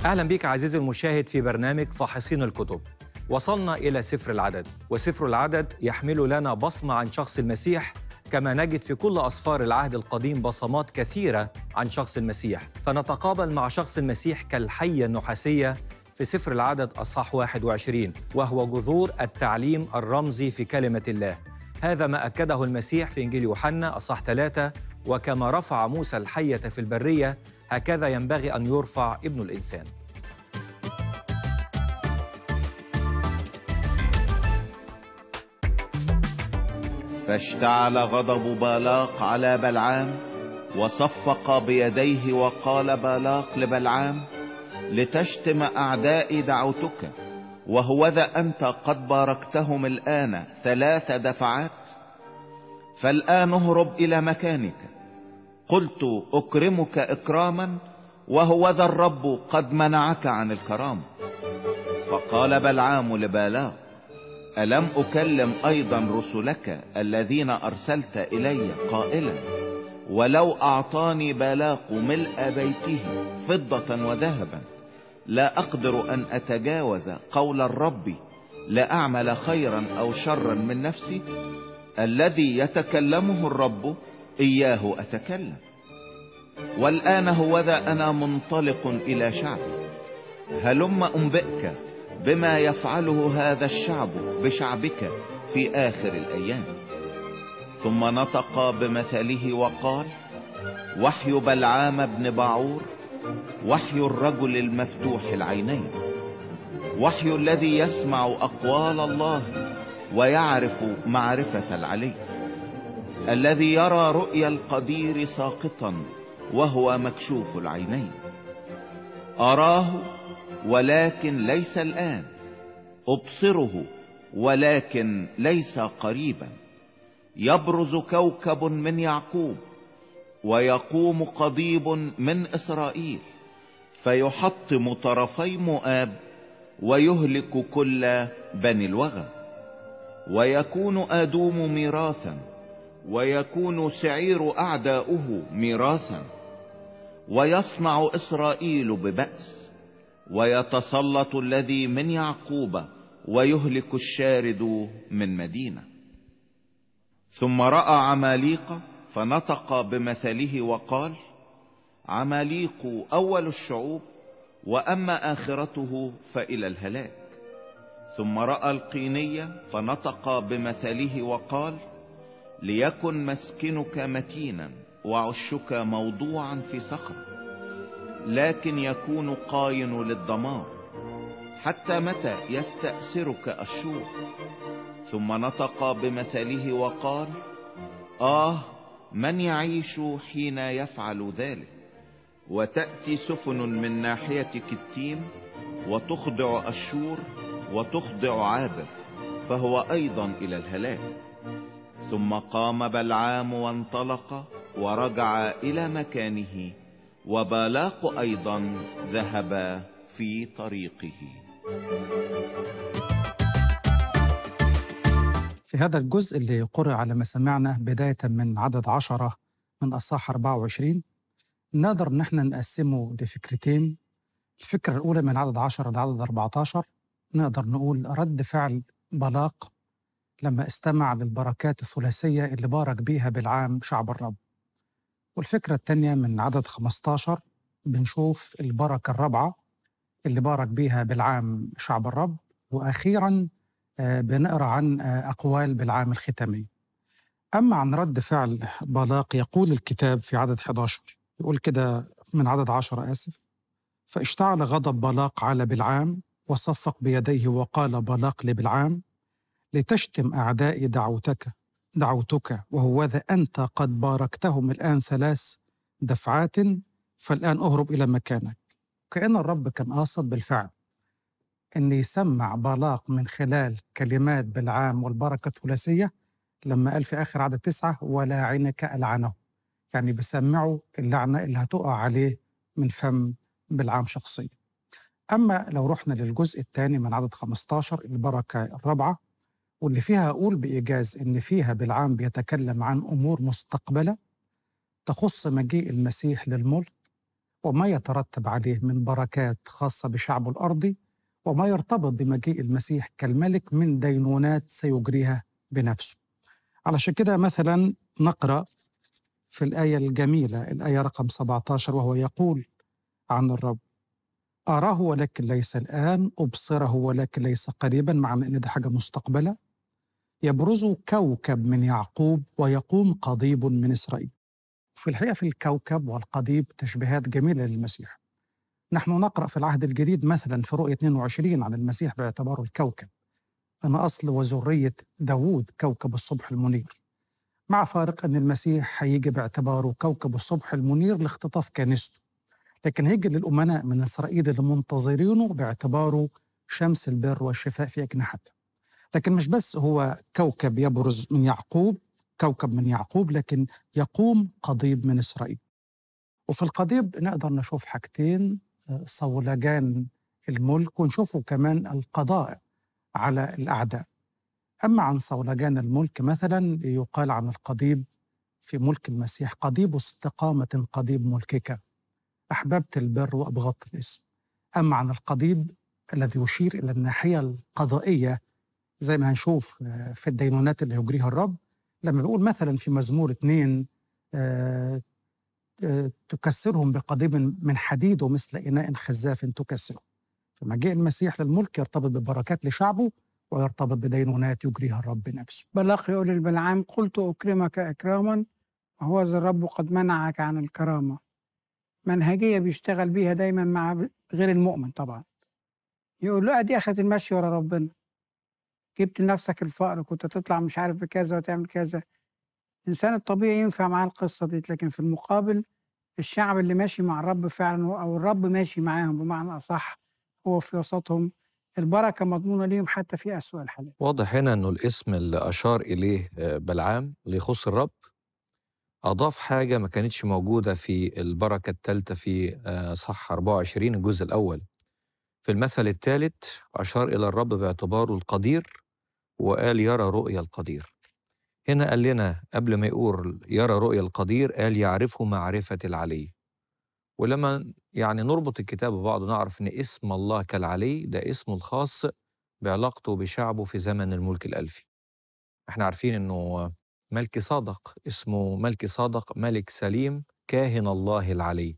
أهلا بك عزيزي المشاهد في برنامج فاحصين الكتب وصلنا إلى سفر العدد وسفر العدد يحمل لنا بصمة عن شخص المسيح كما نجد في كل أسفار العهد القديم بصمات كثيرة عن شخص المسيح فنتقابل مع شخص المسيح كالحية النحاسية في سفر العدد أصحاح 21 وهو جذور التعليم الرمزي في كلمة الله هذا ما أكده المسيح في إنجيل يوحنا أصحاح 3 وكما رفع موسى الحية في البرية هكذا ينبغي أن يرفع ابن الإنسان فاشتعل غضب بالاق على بلعام وصفق بيديه وقال بالاق لبلعام لتشتم أعدائي دعوتك وهوذا أنت قد باركتهم الآن ثلاث دفعات فالآن اهرب إلى مكانك قلت أكرمك إكراما وهوذا الرب قد منعك عن الكرامة فقال بلعام لبالاق ألم أكلم أيضا رسلك الذين أرسلت إلي قائلا ولو أعطاني بالاق ملء بيته فضة وذهبا لا أقدر أن أتجاوز قول الرب لا أعمل خيرا أو شرا من نفسي الذي يتكلمه الرب إياه أتكلم والآن هوذا أنا منطلق إلى شعبي هلم أنبئك بما يفعله هذا الشعب بشعبك في آخر الأيام ثم نطق بمثله وقال وحي بلعام بن بعور وحي الرجل المفتوح العينين وحي الذي يسمع أقوال الله ويعرف معرفة العلي الذي يرى رؤيا القدير ساقطا وهو مكشوف العينين أراه ولكن ليس الآن أبصره ولكن ليس قريبا يبرز كوكب من يعقوب ويقوم قضيب من إسرائيل فيحطم طرفي مؤاب ويهلك كل بني الوغى ويكون آدوم ميراثا ويكون سعير أعداؤه ميراثا ويصنع إسرائيل ببأس ويتسلط الذي من يعقوب ويهلك الشارد من مدينة ثم رأى عماليق فنطق بمثله وقال عماليق أول الشعوب وأما آخرته فإلى الهلاك ثم رأى القينية فنطق بمثله وقال ليكن مسكنك متينا وعشك موضوعا في صخر لكن يكون قاين للدمار حتى متى يستأسرك الشور ثم نطق بمثله وقال آه من يعيش حين يفعل ذلك وتأتي سفن من ناحية كتيم وتخضع الشور وتخضع عابر فهو أيضا إلى الهلاك ثم قام بلعام وانطلق ورجع إلى مكانه وبالاق أيضا ذهب في طريقه في هذا الجزء اللي قرأ على مسامعنا بداية من عدد عشرة من أصحاح 24 نقدر إن احنا نقسمه لفكرتين الفكرة الأولى من عدد 10 لعدد 14 نقدر نقول رد فعل بلاق لما استمع للبركات الثلاثية اللي بارك بيها بالعام شعب الرب والفكرة الثانية من عدد 15 بنشوف البركة الرابعة اللي بارك بيها بالعام شعب الرب وأخيرا بنقرأ عن أقوال بالعام الختامي أما عن رد فعل بلاق يقول الكتاب في عدد 11 يقول كده من عدد 10 آسف فاشتعل غضب بلاق على بالعام وصفق بيديه وقال بلاق لبلعام لتشتم أعدائي دعوتك دعوتك وهوذا أنت قد باركتهم الآن ثلاث دفعات فالآن أهرب إلى مكانك كأن الرب كان قاصد بالفعل أن يسمع بلاق من خلال كلمات بالعام والبركة الثلاثية لما قال في آخر عدد تسعة ولا عينك ألعنه يعني بسمعه اللعنة اللي هتقع عليه من فم بالعام شخصيا أما لو رحنا للجزء الثاني من عدد 15 البركة الرابعة واللي فيها أقول بإيجاز إن فيها بالعام بيتكلم عن أمور مستقبلة تخص مجيء المسيح للملك وما يترتب عليه من بركات خاصة بشعبه الأرضي وما يرتبط بمجيء المسيح كالملك من دينونات سيجريها بنفسه علشان كده مثلا نقرأ في الآية الجميلة الآية رقم 17 وهو يقول عن الرب أراه ولكن ليس الآن أبصره ولكن ليس قريبا معنى أن ده حاجة مستقبلة يبرز كوكب من يعقوب ويقوم قضيب من إسرائيل في الحقيقة في الكوكب والقضيب تشبيهات جميلة للمسيح نحن نقرأ في العهد الجديد مثلا في رؤية 22 عن المسيح باعتباره الكوكب أنا أصل وذرية داوود كوكب الصبح المنير مع فارق أن المسيح هيجي باعتباره كوكب الصبح المنير لاختطاف كنيسته لكن هيجي للأمناء من إسرائيل اللي منتظرينه باعتباره شمس البر والشفاء في أجنحته لكن مش بس هو كوكب يبرز من يعقوب كوكب من يعقوب لكن يقوم قضيب من إسرائيل وفي القضيب نقدر نشوف حاجتين صولجان الملك ونشوفه كمان القضاء على الأعداء أما عن صولجان الملك مثلا يقال عن القضيب في ملك المسيح قضيب استقامة قضيب ملكك أحببت البر وأبغضت الاسم أما عن القضيب الذي يشير إلى الناحية القضائية زي ما هنشوف في الدينونات اللي يجريها الرب لما بيقول مثلا في مزمور اثنين آه آه تكسرهم بقضيب من حديد ومثل إناء خزاف تكسره فمجيء المسيح للملك يرتبط ببركات لشعبه ويرتبط بدينونات يجريها الرب نفسه بلاق يقول للبلعام قلت أكرمك إكراما وهو ذا الرب قد منعك عن الكرامة منهجية بيشتغل بيها دايما مع غير المؤمن طبعا يقول له أدي أخذت المشي ورا ربنا جبت لنفسك الفقر كنت تطلع مش عارف بكذا وتعمل كذا الإنسان الطبيعي ينفع معاه القصة دي لكن في المقابل الشعب اللي ماشي مع الرب فعلا أو الرب ماشي معاهم بمعنى أصح هو في وسطهم البركة مضمونة ليهم حتى في أسوأ الحالات واضح هنا أنه الاسم اللي أشار إليه بلعام اللي يخص الرب أضاف حاجة ما كانتش موجودة في البركة الثالثة في صح 24 الجزء الأول في المثل الثالث أشار إلى الرب باعتباره القدير وقال يرى رؤيا القدير هنا قال لنا قبل ما يقول يرى رؤيا القدير قال يعرفه معرفة العلي ولما يعني نربط الكتاب ببعض نعرف ان اسم الله كالعلي ده اسمه الخاص بعلاقته بشعبه في زمن الملك الألفي احنا عارفين انه ملكي صادق اسمه ملكي صادق ملك سليم كاهن الله العلي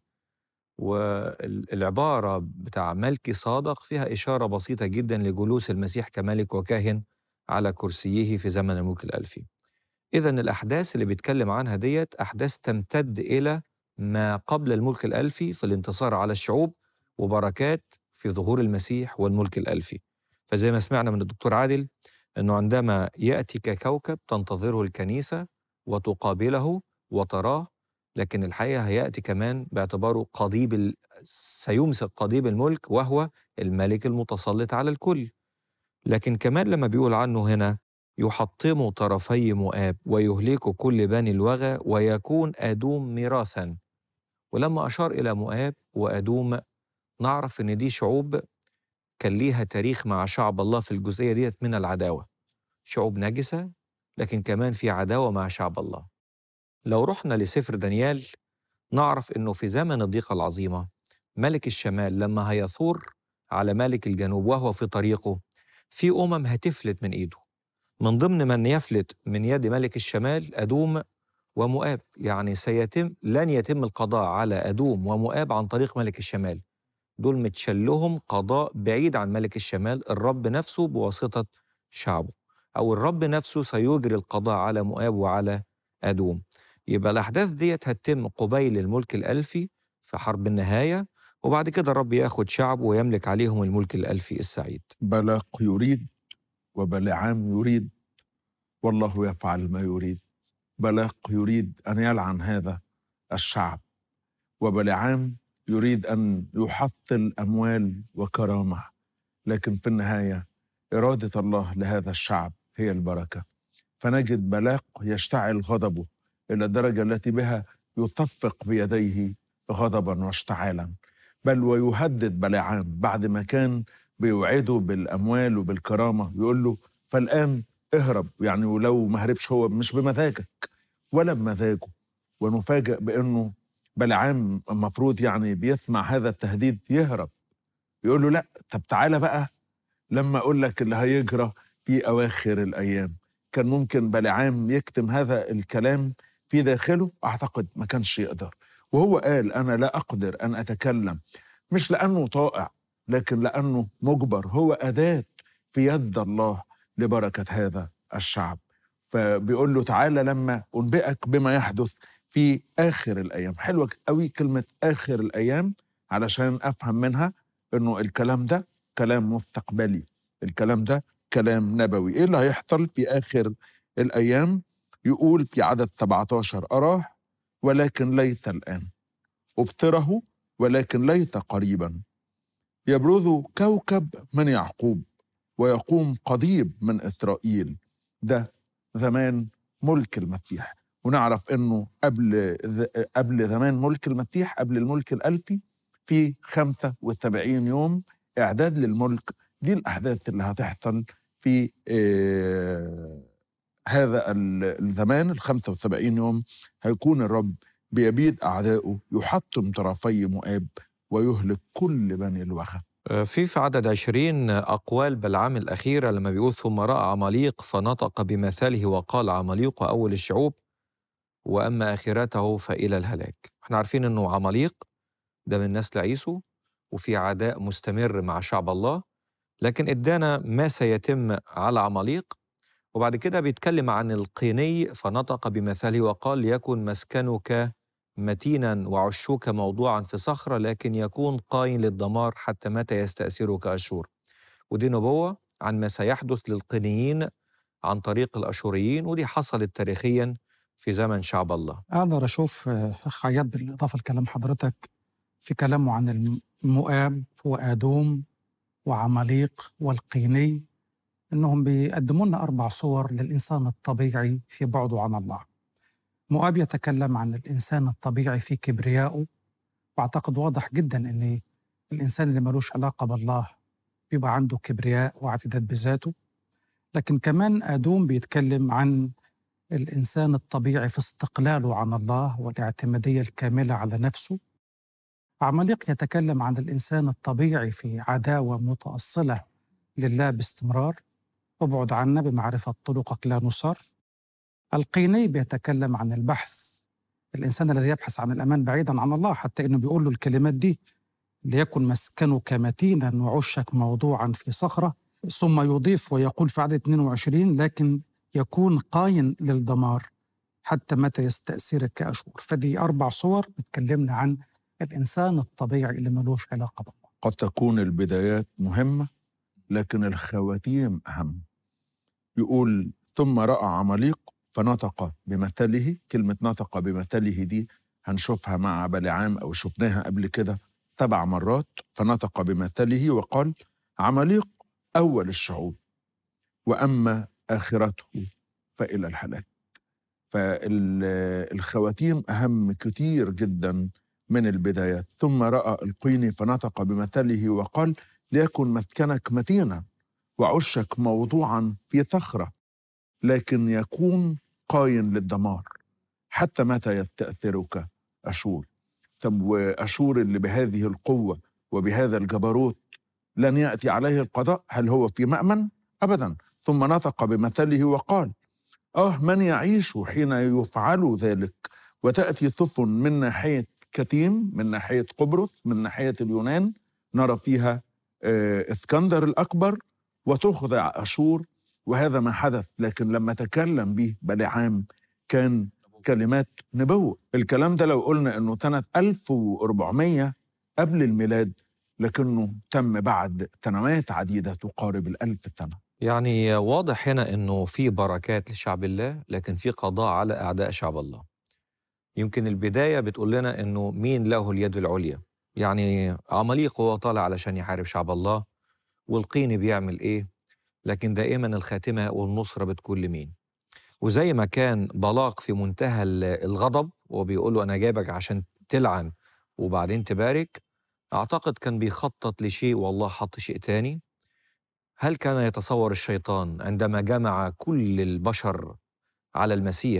والعبارة بتاع ملكي صادق فيها إشارة بسيطة جدا لجلوس المسيح كملك وكاهن على كرسيه في زمن الملك الألفي إذا الأحداث اللي بيتكلم عنها ديت أحداث تمتد إلى ما قبل الملك الألفي في الانتصار على الشعوب وبركات في ظهور المسيح والملك الألفي فزي ما سمعنا من الدكتور عادل أنه عندما يأتي ككوكب تنتظره الكنيسة وتقابله وتراه لكن الحقيقة هيأتي كمان باعتباره قضيب ال... سيمسك قضيب الملك وهو الملك المتسلط على الكل لكن كمان لما بيقول عنه هنا يحطم طرفي مؤاب ويهلك كل بني الوغى ويكون أدوم ميراثا ولما أشار إلى مؤاب وأدوم نعرف إن دي شعوب كان ليها تاريخ مع شعب الله في الجزئية ديت من العداوة شعوب نجسة لكن كمان في عداوة مع شعب الله لو رحنا لسفر دانيال نعرف إنه في زمن الضيقة العظيمة ملك الشمال لما هيثور على ملك الجنوب وهو في طريقه في أمم هتفلت من إيده من ضمن من يفلت من يد ملك الشمال أدوم ومؤاب يعني سيتم لن يتم القضاء على أدوم ومؤاب عن طريق ملك الشمال دول متشلهم قضاء بعيد عن ملك الشمال الرب نفسه بواسطة شعبه أو الرب نفسه سيجري القضاء على مؤاب وعلى أدوم يبقى الأحداث ديت هتتم قبيل الملك الألفي في حرب النهاية وبعد كده الرب ياخد شعبه ويملك عليهم الملك الألفي السعيد بلاق يريد وبلعام يريد والله يفعل ما يريد بلاق يريد ان يلعن هذا الشعب وبلعام يريد ان يحصل اموال وكرامه لكن في النهايه اراده الله لهذا الشعب هي البركه فنجد بلاق يشتعل غضبه الى الدرجه التي بها يصفق بيديه غضبا واشتعالا بل ويهدد بلعام بعد ما كان بيوعده بالاموال وبالكرامه يقول له فالان اهرب يعني ولو ما هربش هو مش بمزاجك ولا بمزاجه ونفاجئ بانه بلعام المفروض يعني بيسمع هذا التهديد يهرب يقول له لا طب تعالى بقى لما اقول لك اللي هيجرى في اواخر الايام كان ممكن بلعام يكتم هذا الكلام في داخله اعتقد ما كانش يقدر وهو قال انا لا اقدر ان اتكلم مش لانه طائع لكن لانه مجبر هو اداه في يد الله لبركه هذا الشعب فبيقول له تعالى لما انبئك بما يحدث في اخر الايام حلوه قوي كلمه اخر الايام علشان افهم منها انه الكلام ده كلام مستقبلي الكلام ده كلام نبوي ايه اللي هيحصل في اخر الايام يقول في عدد 17 اراه ولكن ليس الان ابصره ولكن ليس قريبا يبرز كوكب من يعقوب ويقوم قضيب من اسرائيل ده زمان ملك المسيح ونعرف انه قبل قبل زمان ملك المسيح قبل الملك الالفي في 75 يوم اعداد للملك دي الاحداث اللي هتحصل في آه هذا الزمان ال 75 يوم هيكون الرب بيبيد اعدائه يحطم طرفي مؤاب ويهلك كل بني الوخا في في عدد عشرين أقوال بلعام الأخيرة لما بيقول ثم رأى عماليق فنطق بمثاله وقال عماليق أول الشعوب وأما آخرته فإلى الهلاك احنا عارفين أنه عماليق ده من نسل عيسو وفي عداء مستمر مع شعب الله لكن ادانا ما سيتم على عماليق وبعد كده بيتكلم عن القيني فنطق بمثاله وقال ليكن مسكنك متينا وعشوك موضوعا في صخرة لكن يكون قاين للدمار حتى متى يستأثرك أشور ودي نبوة عن ما سيحدث للقينيين عن طريق الأشوريين ودي حصلت تاريخيا في زمن شعب الله اقدر اشوف اخ عياد بالاضافه لكلام حضرتك في كلامه عن المؤاب وادوم وعماليق والقيني انهم بيقدموا لنا اربع صور للانسان الطبيعي في بعده عن الله. مؤاب يتكلم عن الانسان الطبيعي في كبريائه واعتقد واضح جدا ان الانسان اللي ملوش علاقه بالله بيبقى عنده كبرياء واعتداد بذاته لكن كمان ادوم بيتكلم عن الانسان الطبيعي في استقلاله عن الله والاعتماديه الكامله على نفسه عماليق يتكلم عن الانسان الطبيعي في عداوه متاصله لله باستمرار ابعد عنا بمعرفه طرقك لا نصر القيني بيتكلم عن البحث الانسان الذي يبحث عن الامان بعيدا عن الله حتى انه بيقول له الكلمات دي ليكن مسكنك متينا وعشك موضوعا في صخره ثم يضيف ويقول في عدد 22 لكن يكون قاين للدمار حتى متى يستأثرك كأشور فدي أربع صور بتكلمنا عن الإنسان الطبيعي اللي ملوش علاقة بالله قد تكون البدايات مهمة لكن الخواتيم أهم يقول ثم رأى عماليق فنطق بمثله كلمة نطق بمثله دي هنشوفها مع بلعام أو شفناها قبل كده سبع مرات فنطق بمثله وقال عماليق أول الشعوب وأما آخرته فإلى الهلاك فالخواتيم أهم كتير جدا من البدايات ثم رأى القيني فنطق بمثله وقال ليكن مسكنك متينا وعشك موضوعا في صخرة لكن يكون قاين للدمار حتى متى يستأثرك أشور طب وأشور اللي بهذه القوة وبهذا الجبروت لن يأتي عليه القضاء هل هو في مأمن؟ أبدا ثم نطق بمثله وقال آه من يعيش حين يفعل ذلك وتأتي سفن من ناحية كتيم من ناحية قبرص من ناحية اليونان نرى فيها آه اسكندر الأكبر وتخضع أشور وهذا ما حدث لكن لما تكلم به بلعام كان كلمات نبوة الكلام ده لو قلنا أنه سنة 1400 قبل الميلاد لكنه تم بعد سنوات عديدة تقارب الألف سنة يعني واضح هنا انه في بركات لشعب الله لكن في قضاء على اعداء شعب الله يمكن البدايه بتقول لنا انه مين له اليد العليا يعني عماليق هو طالع علشان يحارب شعب الله والقيني بيعمل ايه لكن دائما الخاتمه والنصره بتكون لمين وزي ما كان بلاق في منتهى الغضب وبيقول له انا جايبك عشان تلعن وبعدين تبارك اعتقد كان بيخطط لشيء والله حط شيء تاني هل كان يتصور الشيطان عندما جمع كل البشر على المسيح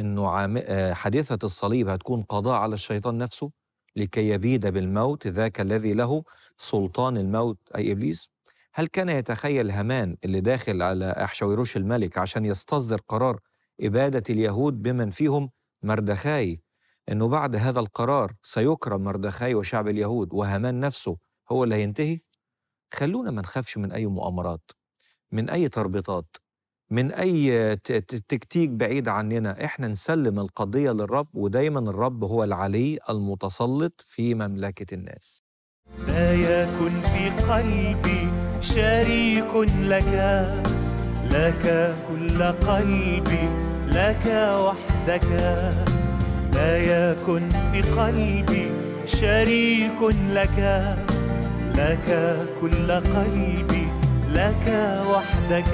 انه عام... آه، حادثه الصليب هتكون قضاء على الشيطان نفسه لكي يبيد بالموت ذاك الذي له سلطان الموت اي ابليس هل كان يتخيل هامان اللي داخل على احشويروش الملك عشان يستصدر قرار اباده اليهود بمن فيهم مردخاي انه بعد هذا القرار سيكرم مردخاي وشعب اليهود وهامان نفسه هو اللي هينتهي خلونا ما نخافش من اي مؤامرات من اي تربيطات من اي ت- ت- تكتيك بعيد عننا احنا نسلم القضيه للرب ودايما الرب هو العلي المتسلط في مملكه الناس لا يكن في قلبي شريك لك لك كل قلبي لك وحدك لا يكن في قلبي شريك لك لك كل قلبي لك وحدك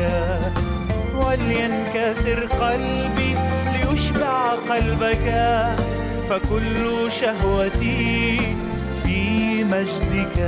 ولينكسر قلبي ليشبع قلبك فكل شهوتي في مجدك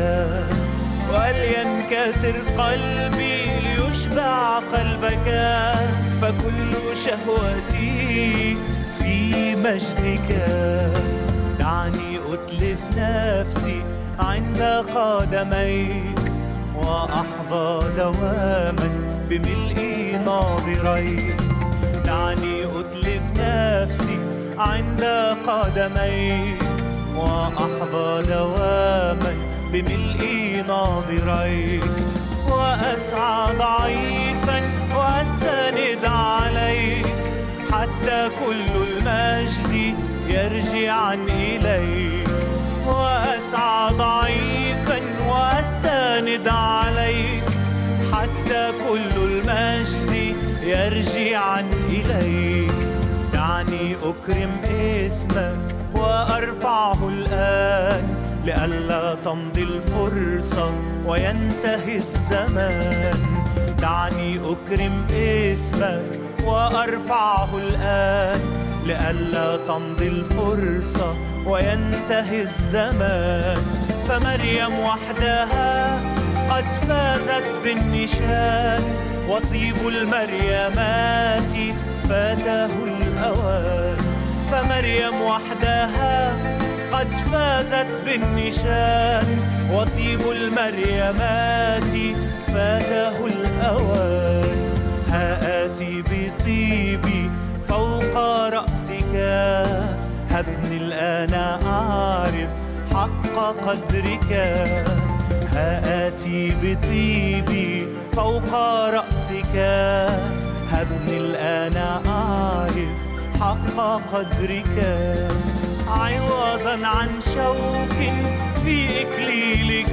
ولينكسر قلبي ليشبع قلبك فكل شهوتي في مجدك دعني أتلف نفسي عند قدميك وأحظى دواما بملء ناظريك دعني أتلف نفسي عند قدميك وأحظى دواما بملء ناظريك وأسعى ضعيفا وأستند عليك حتى كل المجد يرجع إليك وأسعى ضعيفا وأستند عليك حتى كل المجد يرجع إليك دعني أكرم اسمك وأرفعه الآن لئلا تمضي الفرصة وينتهي الزمان دعني أكرم اسمك وأرفعه الآن لئلا تمضي الفرصة وينتهي الزمان فمريم وحدها قد فازت بالنشان وطيب المريمات فاته الأوان فمريم وحدها قد فازت بالنشان وطيب المريمات فاته الأوان ها آتي بطيبي فوق رأسك هبني الآن أعرف حق قدرك ها آتي بطيبي فوق رأسك هبني الآن أعرف حق قدرك عوضا عن شوك في إكليلك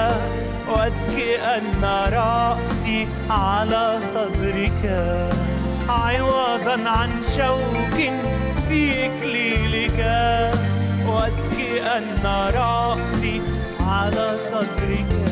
وأتكئن رأسي على صدرك عوضا عن شوك في إكليلك وأتكئن رأسي على صدرك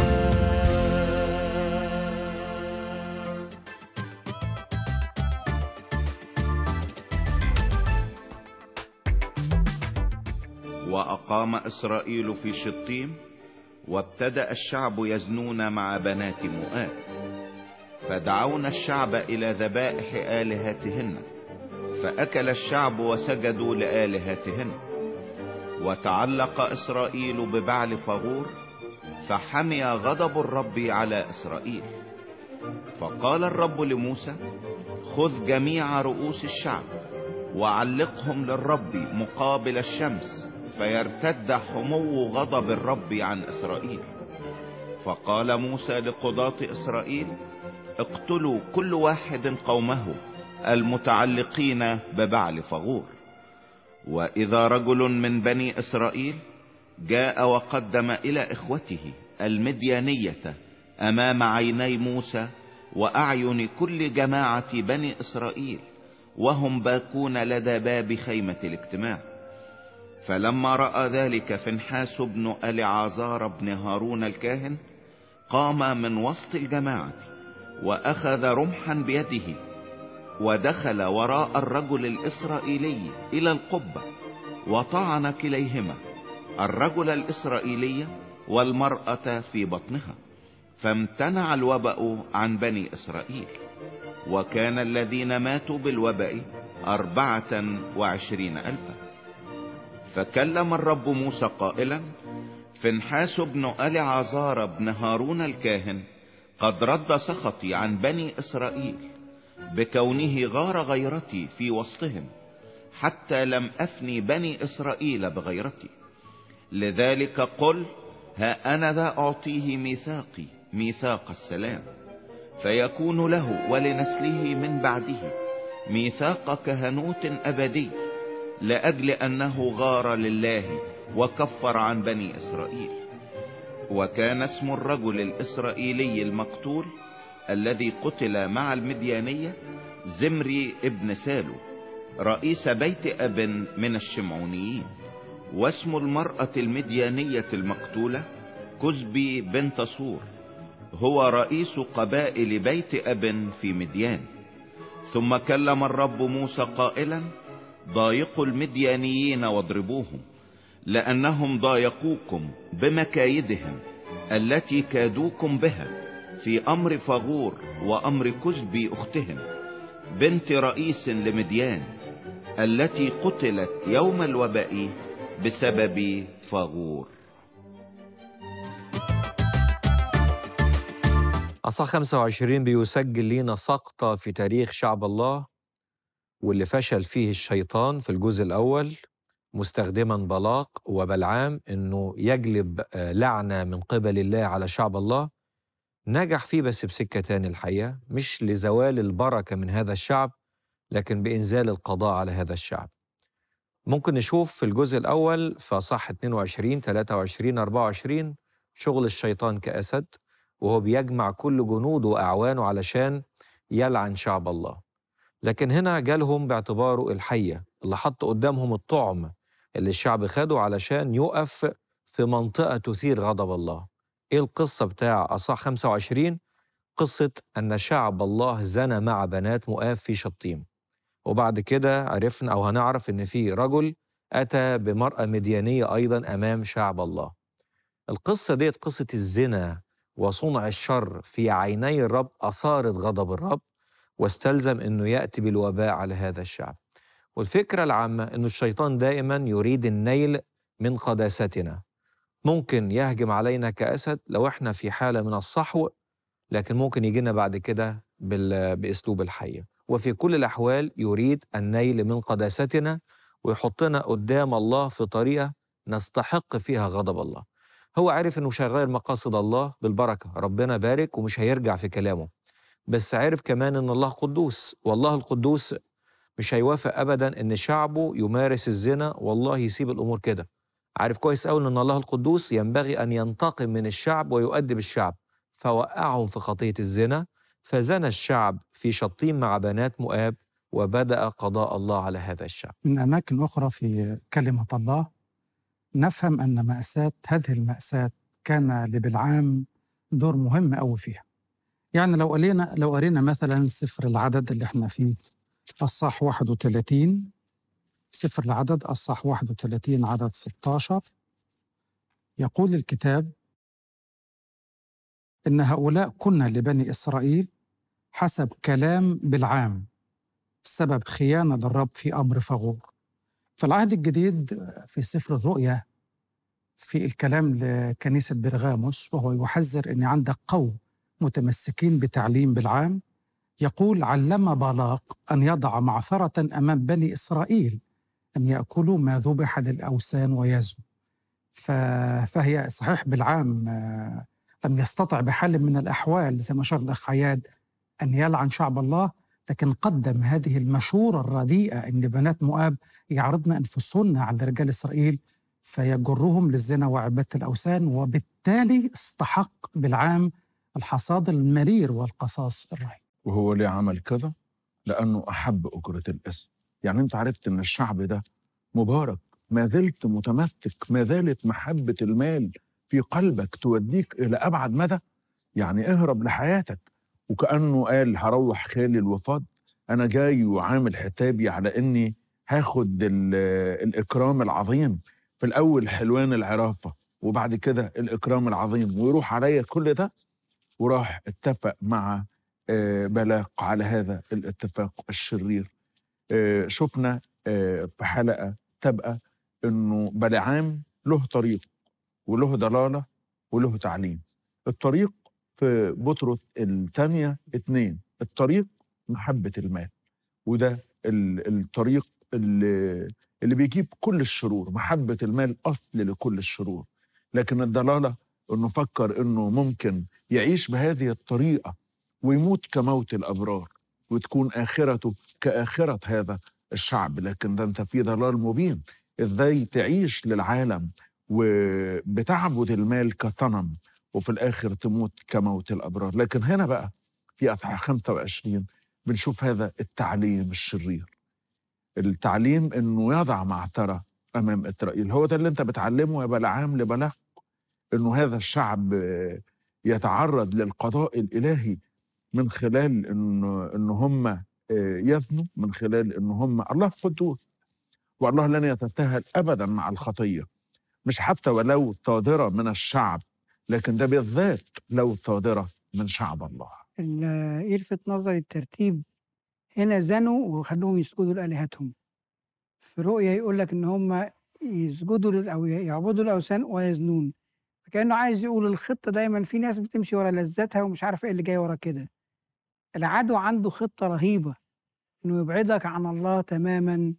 وأقام إسرائيل في شطيم وابتدأ الشعب يزنون مع بنات مؤاب فدعونا الشعب إلى ذبائح آلهتهن فأكل الشعب وسجدوا لآلهتهن وتعلق إسرائيل ببعل فغور فحمي غضب الرب على إسرائيل فقال الرب لموسى خذ جميع رؤوس الشعب وعلقهم للرب مقابل الشمس فيرتد حمو غضب الرب عن إسرائيل فقال موسى لقضاة إسرائيل اقتلوا كل واحد قومه المتعلقين ببعل فغور وإذا رجل من بني إسرائيل جاء وقدم إلى إخوته المديانية أمام عيني موسى وأعين كل جماعة بني إسرائيل وهم باكون لدى باب خيمة الاجتماع فلما رأى ذلك فنحاس بن ألعازار بن هارون الكاهن قام من وسط الجماعة وأخذ رمحا بيده ودخل وراء الرجل الإسرائيلي إلى القبة وطعن كليهما الرجل الإسرائيلي والمرأة في بطنها فامتنع الوبأ عن بني إسرائيل وكان الذين ماتوا بالوبأ أربعة وعشرين ألفا فكلم الرب موسى قائلا فنحاس بن ألعازار بن هارون الكاهن قد رد سخطي عن بني إسرائيل بكونه غار غيرتي في وسطهم حتى لم أفني بني إسرائيل بغيرتي لذلك قل ها أنا ذا أعطيه ميثاقي ميثاق السلام فيكون له ولنسله من بعده ميثاق كهنوت أبدي لأجل أنه غار لله وكفر عن بني إسرائيل وكان اسم الرجل الإسرائيلي المقتول الذي قتل مع المديانية زمري ابن سالو رئيس بيت أب من الشمعونيين واسم المرأة المديانية المقتولة كزبي بنت صور هو رئيس قبائل بيت أب في مديان ثم كلم الرب موسى قائلا ضايقوا المديانيين واضربوهم لأنهم ضايقوكم بمكايدهم التي كادوكم بها في أمر فغور وأمر كزبي أختهم بنت رئيس لمديان التي قتلت يوم الوباء بسبب فغور أصح 25 بيسجل لنا سقطة في تاريخ شعب الله واللي فشل فيه الشيطان في الجزء الأول مستخدما بلاق وبلعام انه يجلب آه، لعنه من قبل الله على شعب الله نجح فيه بس بسكه تاني الحقيقه مش لزوال البركه من هذا الشعب لكن بانزال القضاء على هذا الشعب. ممكن نشوف في الجزء الاول في صح 22 23 24 شغل الشيطان كاسد وهو بيجمع كل جنوده واعوانه علشان يلعن شعب الله. لكن هنا جالهم باعتباره الحيه اللي حط قدامهم الطعم اللي الشعب خده علشان يقف في منطقة تثير غضب الله إيه القصة بتاع أصح 25 قصة أن شعب الله زنى مع بنات مؤاب في شطيم وبعد كده عرفنا أو هنعرف إن في رجل أتى بمرأة مديانية أيضا أمام شعب الله القصة ديت قصة الزنا وصنع الشر في عيني الرب أثارت غضب الرب واستلزم أنه يأتي بالوباء على هذا الشعب والفكرة العامة أن الشيطان دائما يريد النيل من قداستنا ممكن يهجم علينا كأسد لو احنا في حالة من الصحو لكن ممكن يجينا بعد كده بال- بأسلوب الحية وفي كل الأحوال يريد النيل من قداستنا ويحطنا قدام الله في طريقة نستحق فيها غضب الله هو عارف انه شغال مقاصد الله بالبركة ربنا بارك ومش هيرجع في كلامه بس عارف كمان ان الله قدوس والله القدوس مش هيوافق ابدا ان شعبه يمارس الزنا والله يسيب الامور كده عارف كويس قوي ان الله القدوس ينبغي ان ينتقم من الشعب ويؤدب الشعب فوقعهم في خطيه الزنا فزنى الشعب في شطيم مع بنات مؤاب وبدا قضاء الله على هذا الشعب من أماكن أخرى في كلمة الله نفهم أن مأساة هذه المأساة كان لبلعام دور مهم أوي فيها يعني لو قرينا لو قرينا مثلا سفر العدد اللي احنا فيه الصح 31 سفر العدد الصح 31 عدد 16 يقول الكتاب إن هؤلاء كنا لبني إسرائيل حسب كلام بالعام سبب خيانة للرب في أمر فغور في العهد الجديد في سفر الرؤيا في الكلام لكنيسة برغاموس وهو يحذر أن عندك قوم متمسكين بتعليم بالعام يقول علم بالاق أن يضع معثرة أمام بني إسرائيل أن يأكلوا ما ذبح للأوثان ويزنوا ف- فهي صحيح بالعام آه، لم يستطع بحال من الأحوال زي ما شرح الأخ عياد أن يلعن شعب الله لكن قدم هذه المشورة الرديئة أن بنات مؤاب يعرضن أنفسهن على رجال إسرائيل فيجرهم للزنا وعبادة الأوثان وبالتالي استحق بالعام الحصاد المرير والقصاص الرهيب وهو ليه عمل كده؟ لأنه أحب أجرة الإثم يعني أنت عرفت أن الشعب ده مبارك ما زلت متمسك ما زالت محبة المال في قلبك توديك إلى أبعد مدى يعني اهرب لحياتك وكأنه قال هروح خالي الوفاض أنا جاي وعامل حسابي على إني هاخد ال- الإكرام العظيم في الأول حلوان العرافة وبعد كده الإكرام العظيم ويروح عليا كل ده وراح اتفق مع آه، بلاق على هذا الاتفاق الشرير آه، شفنا آه، في حلقة سابقة إنه بلعام له طريق وله ضلالة وله تعليم الطريق في بطرس الثانية اتنين الطريق محبة المال وده ال- الطريق اللي, اللي بيجيب كل الشرور محبة المال أصل لكل الشرور لكن الضلالة إنه فكر إنه ممكن يعيش بهذه الطريقة ويموت كموت الأبرار وتكون آخرته كآخرة هذا الشعب لكن ده أنت في ضلال مبين إزاي تعيش للعالم وبتعبد المال كصنم وفي الآخر تموت كموت الأبرار لكن هنا بقى في أصحاح 25 بنشوف هذا التعليم الشرير التعليم انه يضع معثره امام اسرائيل هو ده اللي انت بتعلمه يا بلعام لبلاق انه هذا الشعب آه، يتعرض للقضاء الالهي من خلال انه ان هم آه، يزنوا من خلال ان هم الله قدوس والله لن يتساهل ابدا مع الخطيه مش حتى ولو صادره من الشعب لكن ده بالذات لو صادره من شعب الله ال- يلفت نظري الترتيب هنا زنوا وخلوهم يسجدوا لآلهتهم في رؤيا يقول لك ان هم يسجدوا لل- او يعبدوا الاوثان ويزنون كانه عايز يقول الخطه دايما في ناس بتمشي ورا لذاتها ومش عارفه ايه اللي جاي ورا كده العدو عنده خطه رهيبه انه يبعدك عن الله تماما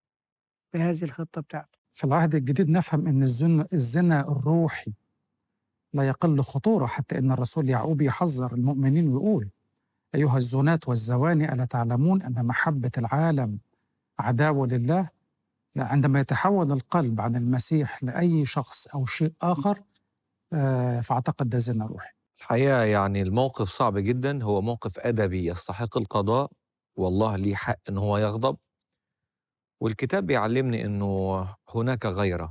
بهذه الخطه بتاعته في العهد الجديد نفهم ان الزنا الزنا الروحي لا يقل خطوره حتى ان الرسول يعقوب يحذر المؤمنين ويقول ايها الزنات والزواني الا تعلمون ان محبه العالم عداوه لله لا، عندما يتحول القلب عن المسيح لاي شخص او شيء اخر آه، فاعتقد ده زنا روحي الحقيقة يعني الموقف صعب جدا هو موقف أدبي يستحق القضاء والله ليه حق إن هو يغضب والكتاب بيعلمني إنه هناك غيرة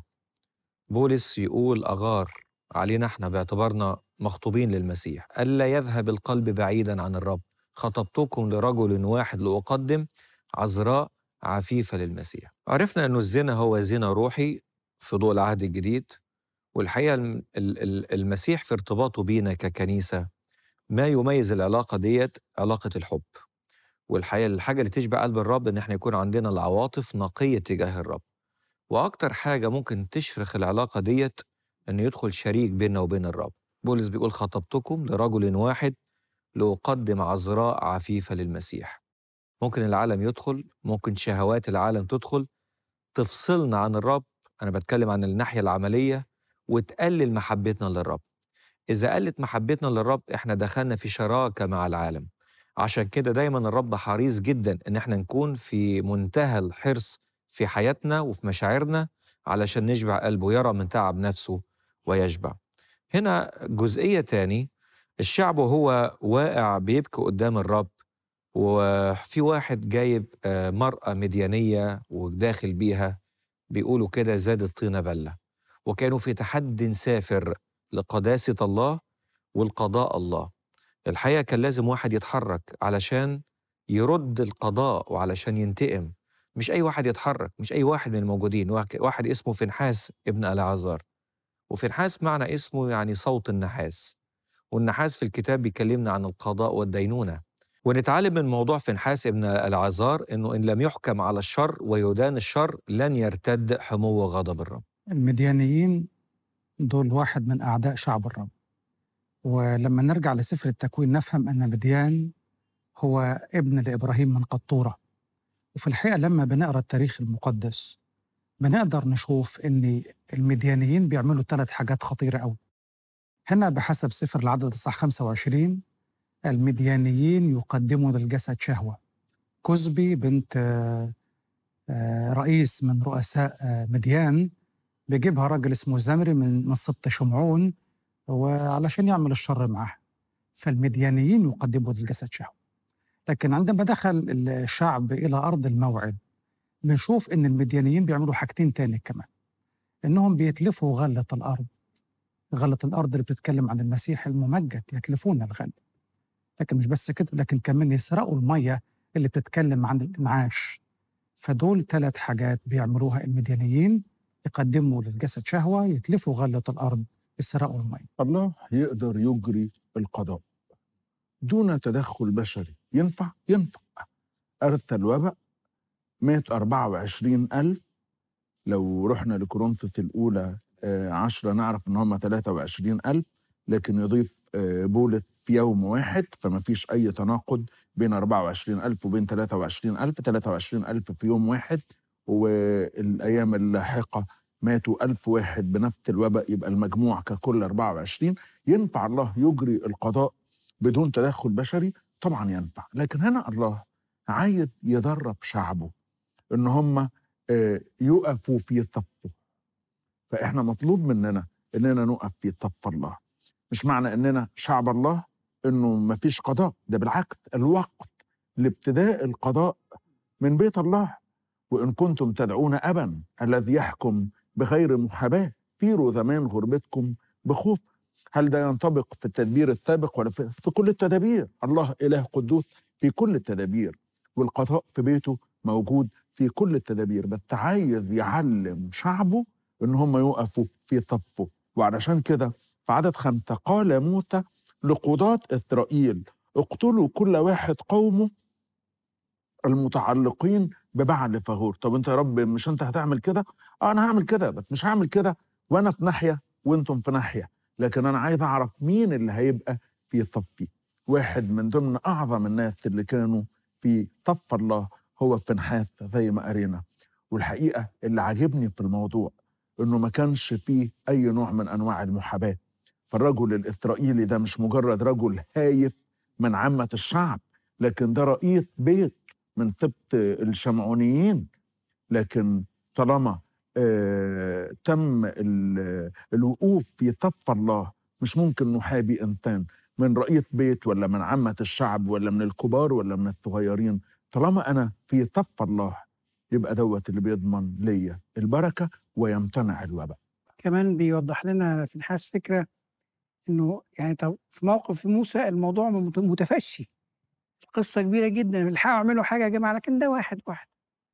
بولس يقول أغار علينا احنا باعتبارنا مخطوبين للمسيح ألا يذهب القلب بعيدا عن الرب خطبتكم لرجل واحد لأقدم عذراء عفيفة للمسيح عرفنا أنه الزنا هو زنا روحي في ضوء العهد الجديد والحقيقة الم- ال- ال- المسيح في ارتباطه بينا ككنيسة ما يميز العلاقة ديت علاقة الحب والحقيقة الحاجة اللي تشبع قلب الرب إن احنا يكون عندنا العواطف نقية تجاه الرب وأكتر حاجة ممكن تشرخ العلاقة ديت إن يدخل شريك بيننا وبين الرب بولس بيقول خطبتكم لرجل واحد لأقدم عذراء عفيفة للمسيح ممكن العالم يدخل ممكن شهوات العالم تدخل تفصلنا عن الرب أنا بتكلم عن الناحية العملية وتقلل محبتنا للرب إذا قلت محبتنا للرب إحنا دخلنا في شراكة مع العالم عشان كده دايما الرب حريص جدا إن إحنا نكون في منتهى الحرص في حياتنا وفي مشاعرنا علشان نشبع قلبه يرى من تعب نفسه ويشبع هنا جزئية تاني الشعب وهو واقع بيبكي قدام الرب وفي واحد جايب آه، مرأة مديانية وداخل بيها بيقولوا كده زاد الطينة بلة وكانوا في تحد سافر لقداسة الله والقضاء الله الحقيقة كان لازم واحد يتحرك علشان يرد القضاء وعلشان ينتقم مش أي واحد يتحرك مش أي واحد من الموجودين واحد- واحد اسمه فنحاس ابن ألعازار وفنحاس معنى اسمه يعني صوت النحاس والنحاس في الكتاب بيكلمنا عن القضاء والدينونة ونتعلم من موضوع فنحاس ابن العازار انه ان لم يحكم على الشر ويدان الشر لن يرتد حمو غضب الرب المديانيين دول واحد من أعداء شعب الرب ولما نرجع لسفر التكوين نفهم أن مديان هو ابن لإبراهيم من قطورة وفي الحقيقة لما بنقرأ التاريخ المقدس بنقدر نشوف أن المديانيين بيعملوا ثلاث حاجات خطيرة أوي هنا بحسب سفر العدد الصح 25 المديانيين يقدموا للجسد شهوة كزبي بنت آه، آه، رئيس من رؤساء آه، مديان بيجيبها راجل اسمه زمري من من سبط شمعون وعلشان يعمل الشر معاه فالمديانيين يقدموا للجسد شهوة لكن عندما دخل الشعب إلى أرض الموعد بنشوف إن المديانيين بيعملوا حاجتين تاني كمان إنهم بيتلفوا غلة الأرض غلة الأرض اللي بتتكلم عن المسيح الممجد يتلفون الغلة لكن مش بس كده لكن كمان يسرقوا المية اللي بتتكلم عن الإنعاش فدول ثلاث حاجات بيعملوها المديانيين يقدموا للجسد شهوة يتلفوا غلة الأرض يسرقوا المية الله يقدر يجري القضاء دون تدخل بشري ينفع ينفع أرث الوباء مات 24 ألف لو رحنا لكورنثوس الأولى آه، عشرة نعرف إن هم 23 ألف لكن يضيف آه، بولس في يوم واحد فما فيش أي تناقض بين 24 ألف وبين 23 ألف 23 ألف في يوم واحد والأيام اللاحقة ماتوا ألف واحد بنفس الوباء يبقى المجموع ككل 24 ينفع الله يجري القضاء بدون تدخل بشري طبعا ينفع لكن هنا الله عايز يدرب شعبه ان هم آه، يقفوا في صفه فاحنا مطلوب مننا اننا نقف في صف الله مش معنى اننا شعب الله انه ما فيش قضاء ده بالعكس الوقت لابتداء القضاء من بيت الله وان كنتم تدعون ابا الذي يحكم بغير محاباه سيروا زمان غربتكم بخوف هل ده ينطبق في التدبير السابق ولا في, في كل التدابير الله اله قدوس في كل التدابير والقضاء في بيته موجود في كل التدابير بس عايز يعلم شعبه ان هم يقفوا في صفه وعلشان كده في عدد خمسة قال موسى لقضاة إسرائيل اقتلوا كل واحد قومه المتعلقين ببعل فغور طب انت يا رب مش انت هتعمل كده اه انا هعمل كده بس مش هعمل كده وانا في ناحيه وانتم في ناحيه لكن انا عايز اعرف مين اللي هيبقى في صفي واحد من ضمن اعظم الناس اللي كانوا في صف الله هو فنحاس زي ما قرينا والحقيقه اللي عاجبني في الموضوع انه ما كانش فيه اي نوع من انواع المحاباه فالرجل الاسرائيلي ده مش مجرد رجل هايف من عامه الشعب لكن ده رئيس بيت من سبط الشمعونيين لكن طالما آه تم ال- الوقوف في صف الله مش ممكن نحابي انسان من رئيس بيت ولا من عامه الشعب ولا من الكبار ولا من الصغيرين طالما انا في صف الله يبقى دوت اللي بيضمن ليا البركه ويمتنع الوباء كمان بيوضح لنا في الحاس فكرة إنه يعني طب في موقف موسى الموضوع مت- متفشي القصة كبيرة جدا الحقوا اعملوا حاجة يا جماعة لكن ده واحد واحد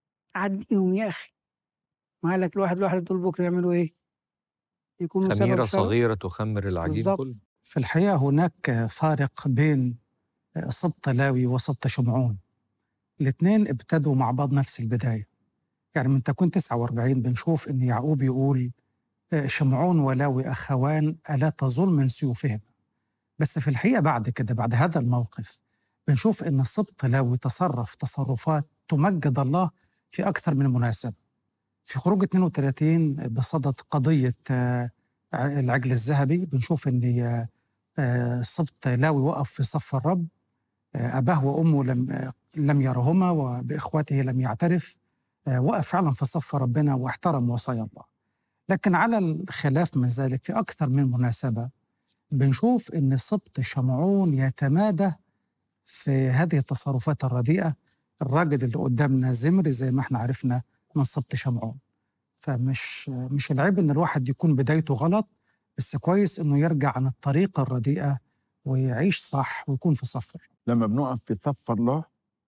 عديهم يا أخي ما قال لك الواحد الواحد دول بكرة يعملوا إيه؟ يكونوا سبب خميرة شر صغيرة تخمر العجين بالظبط. كله في الحقيقة هناك فارق بين سبط لاوي وسبط شمعون الاثنين ابتدوا مع بعض نفس البداية يعني من تكون 49 بنشوف ان يعقوب يقول آه، شمعون ولاوي اخوان الا تظن من سيوفهم بس في الحقيقه بعد كده بعد هذا الموقف بنشوف ان سبط لاوي تصرف تصرفات تمجد الله في اكثر من مناسبه في خروج 32 بصدد قضيه آه، العجل الذهبي بنشوف ان آه، آه، سبط لاوي وقف في صف الرب آه، اباه وامه لم آه، لم يرهما وباخوته لم يعترف آه، وقف فعلا في صف ربنا واحترم وصايا الله لكن على الخلاف من ذلك في أكثر من مناسبة بنشوف أن سبط شمعون يتمادى في هذه التصرفات الرديئة الراجل اللي قدامنا زمري زي ما احنا عرفنا من سبط شمعون فمش مش العيب ان الواحد يكون بدايته غلط بس كويس انه يرجع عن الطريقة الرديئة ويعيش صح ويكون في صف الرب. لما بنقف في صف الله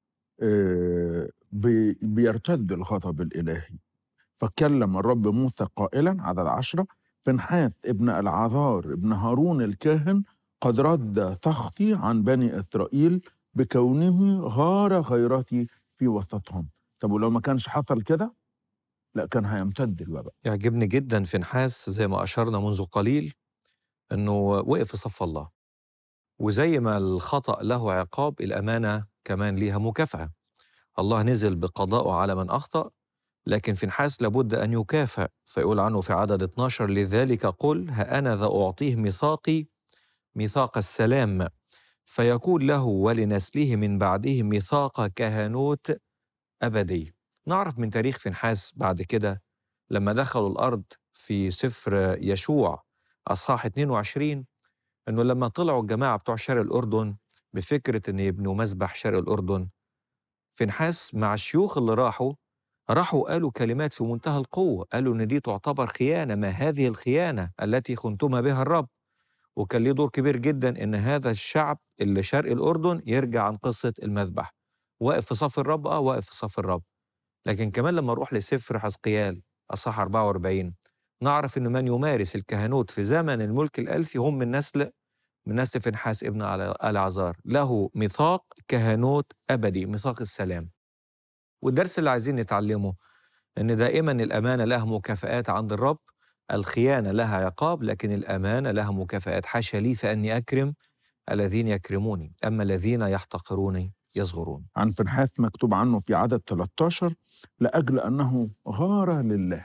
آه، بي- بيرتد الغضب الإلهي فكلم الرب موسى قائلا عدد عشرة فنحاس ابن العذار ابن هارون الكاهن قد رد سخطي عن بني إسرائيل بكونه غار غيرتي في وسطهم طب ولو ما كانش حصل كده لا كان هيمتد الوباء يعجبني جدا في نحاس زي ما أشرنا منذ قليل أنه وقف في صف الله وزي ما الخطأ له عقاب الأمانة كمان ليها مكافأة الله نزل بقضائه على من أخطأ لكن في نحاس لابد أن يكافأ فيقول عنه في عدد 12 لذلك قل ها أنا ذا أعطيه ميثاقي ميثاق السلام فيكون له ولنسله من بعده ميثاق كهنوت أبدي نعرف من تاريخ فنحاس بعد كده لما دخلوا الأرض في سفر يشوع أصحاح 22 إنه لما طلعوا الجماعة بتوع شرق الأردن بفكرة إن يبنوا مسبح شرق الأردن فنحاس مع الشيوخ اللي راحوا راحوا قالوا كلمات في منتهى القوة قالوا إن دي تعتبر خيانة ما هذه الخيانة التي خنتم بها الرب وكان ليه دور كبير جدا إن هذا الشعب اللي شرق الأردن يرجع عن قصة المذبح واقف في صف الرب اه واقف في صف الرب لكن كمان لما نروح لسفر حزقيال اصحاح 44 نعرف ان من يمارس الكهنوت في زمن الملك الالفي هم من نسل من نسل فنحاس ابن العزار له ميثاق كهنوت ابدي ميثاق السلام والدرس اللي عايزين نتعلمه ان دائما الامانه لها مكافآت عند الرب الخيانه لها عقاب لكن الامانه لها مكافآت حاشا لي فاني اكرم الذين يكرموني اما الذين يحتقروني يصغرون عن فنحاس مكتوب عنه في عدد 13 لأجل أنه غار لله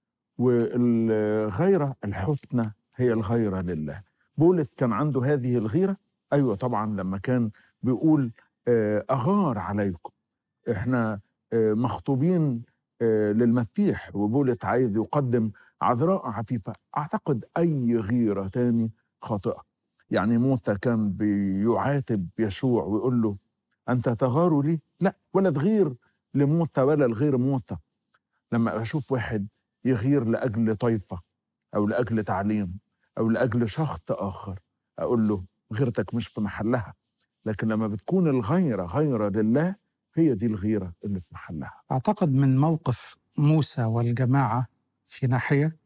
والغيرة الحسنى هي الغيرة لله بولس كان عنده هذه الغيرة أيوة طبعا لما كان بيقول آه، أغار عليكم إحنا آه، مخطوبين آه، للمسيح وبولس عايز يقدم عذراء عفيفة أعتقد أي غيرة تاني خاطئة يعني موسى كان بيعاتب يشوع ويقول له أنت تغار لي؟ لا ولا تغير لموسى ولا الغير موسى لما أشوف واحد يغير لأجل طائفة أو لأجل تعليم أو لأجل شخص آخر أقول له غيرتك مش في محلها لكن لما بتكون الغيرة غيرة لله هي دي الغيرة اللي في محلها أعتقد من موقف موسى والجماعة في ناحية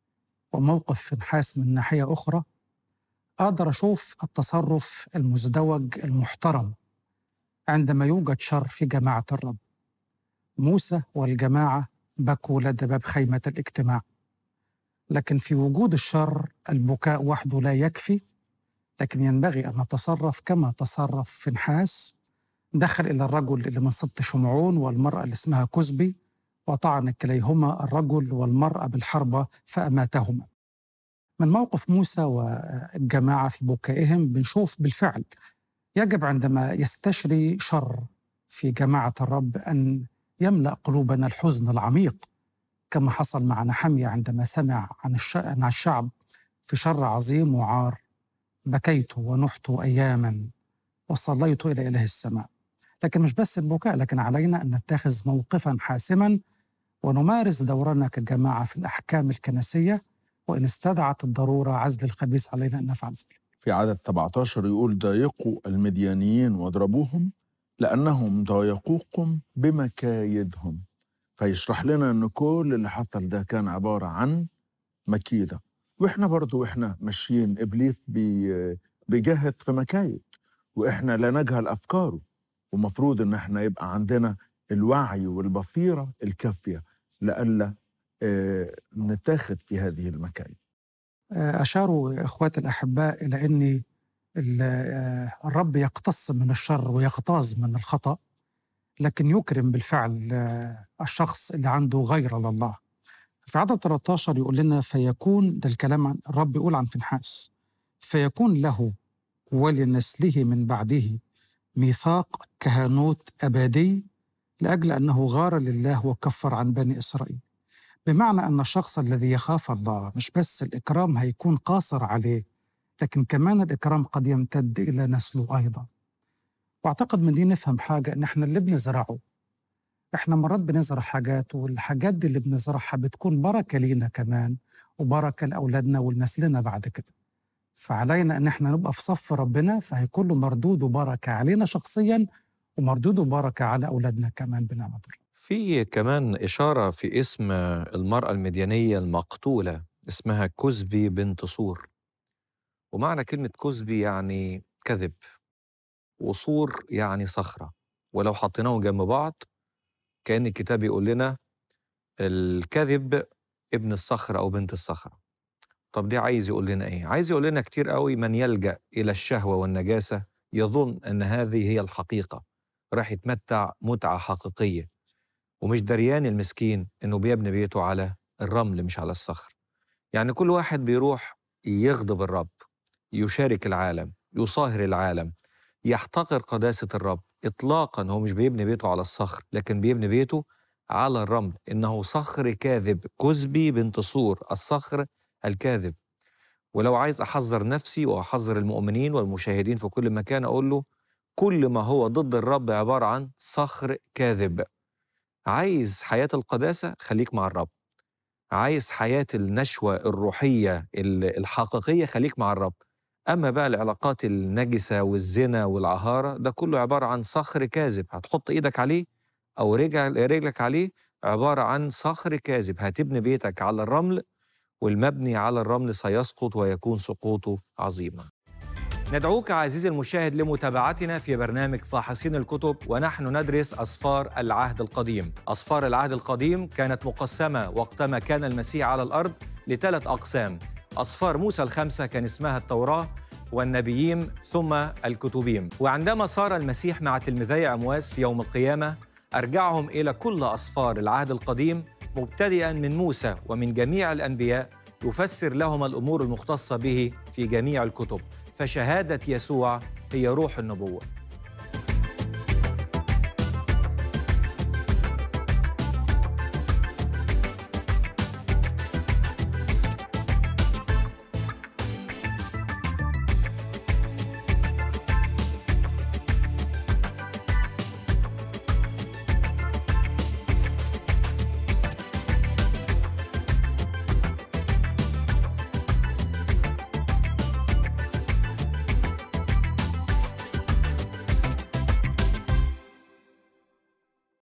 وموقف فنحاس من ناحية أخرى أقدر أشوف التصرف المزدوج المحترم عندما يوجد شر في جماعة الرب موسى والجماعة بكوا لدى باب خيمة الاجتماع لكن في وجود الشر البكاء وحده لا يكفي لكن ينبغي أن نتصرف كما تصرف فنحاس دخل إلى الرجل اللي من سبط شمعون والمرأة اللي اسمها كزبي وطعن كليهما الرجل والمرأة بالحربة فأماتهما من موقف موسى والجماعة في بكائهم بنشوف بالفعل يجب عندما يستشري شر في جماعة الرب أن يملأ قلوبنا الحزن العميق كما حصل مع نحمية عندما سمع عن الش- عن الشعب في شر عظيم وعار بكيت ونحت أياما وصليت إلى إله السماء لكن مش بس البكاء لكن علينا أن نتخذ موقفا حاسما ونمارس دورنا كجماعة في الأحكام الكنسية وإن استدعت الضرورة عزل الخبيث علينا أن نفعل ذلك في عدد 17 يقول ضايقوا المديانيين واضربوهم لأنهم ضايقوكم بمكايدهم فيشرح لنا أن كل اللي حصل ده كان عبارة عن مكيدة وإحنا برضو إحنا ماشيين إبليس بي بيجهز في مكايد وإحنا لا نجهل أفكاره ومفروض إن إحنا يبقى عندنا الوعي والبصيرة الكافية لئلا آه، نتاخد في هذه المكايد أشاروا إخواتي الأحباء إلى أن ال- آه، الرب يقتص من الشر ويغتاظ من الخطأ لكن يكرم بالفعل آه، الشخص اللي عنده غيرة لله في عدد 13 يقول لنا فيكون ده الكلام عن الرب يقول عن فنحاس فيكون له ولنسله من بعده ميثاق كهنوت أبدي لأجل أنه غار لله وكفر عن بني إسرائيل بمعنى أن الشخص الذي يخاف الله مش بس الإكرام هيكون قاصر عليه لكن كمان الإكرام قد يمتد إلى نسله أيضا وأعتقد من دي نفهم حاجة إن إحنا اللي بنزرعه إحنا مرات بنزرع حاجات والحاجات دي اللي بنزرعها بتكون بركة لينا كمان وبركة لأولادنا ولنسلنا بعد كده فعلينا إن إحنا نبقى في صف ربنا فهيكون له مردود وبركة علينا شخصيا ومردود وبركة على أولادنا كمان بنعمة الله في كمان إشارة في اسم المرأة المديانية المقتولة اسمها كزبي بنت صور ومعنى كلمة كزبي يعني كذب وصور يعني صخرة ولو حطيناهم جنب بعض كأن الكتاب يقول لنا الكذب ابن الصخرة أو بنت الصخرة طب دي عايز يقول لنا إيه؟ عايز يقول لنا كتير قوي من يلجأ إلى الشهوة والنجاسة يظن أن هذه هي الحقيقة راح يتمتع متعة حقيقية ومش دريان المسكين انه بيبني بيته على الرمل مش على الصخر يعني كل واحد بيروح يغضب الرب يشارك العالم يصاهر العالم يحتقر قداسة الرب إطلاقا هو مش بيبني بيته على الصخر لكن بيبني بيته على الرمل إنه صخر كاذب كزبي بنت صور الصخر الكاذب ولو عايز أحذر نفسي وأحذر المؤمنين والمشاهدين في كل مكان أقول له كل ما هو ضد الرب عبارة عن صخر كاذب عايز حياة القداسة خليك مع الرب عايز حياة النشوة الروحية ال- الحقيقية خليك مع الرب أما بقى العلاقات النجسة والزنا والعهارة ده كله عبارة عن صخر كاذب هتحط إيدك عليه أو رجل رجلك عليه عبارة عن صخر كاذب هتبني بيتك على الرمل والمبني على الرمل سيسقط ويكون سقوطه عظيما ندعوك عزيزي المشاهد لمتابعتنا في برنامج فاحصين الكتب ونحن ندرس أسفار العهد القديم أسفار العهد القديم كانت مقسمة وقتما كان المسيح على الأرض لثلاث أقسام أسفار موسى الخمسة كان اسمها التوراة والنبيين ثم الكتبيم وعندما صار المسيح مع تلميذي عمواس في يوم القيامة أرجعهم إلى كل أسفار العهد القديم مبتدئا من موسى ومن جميع الأنبياء يفسر لهم الأمور المختصة به في جميع الكتب فشهادة يسوع هي روح النبوة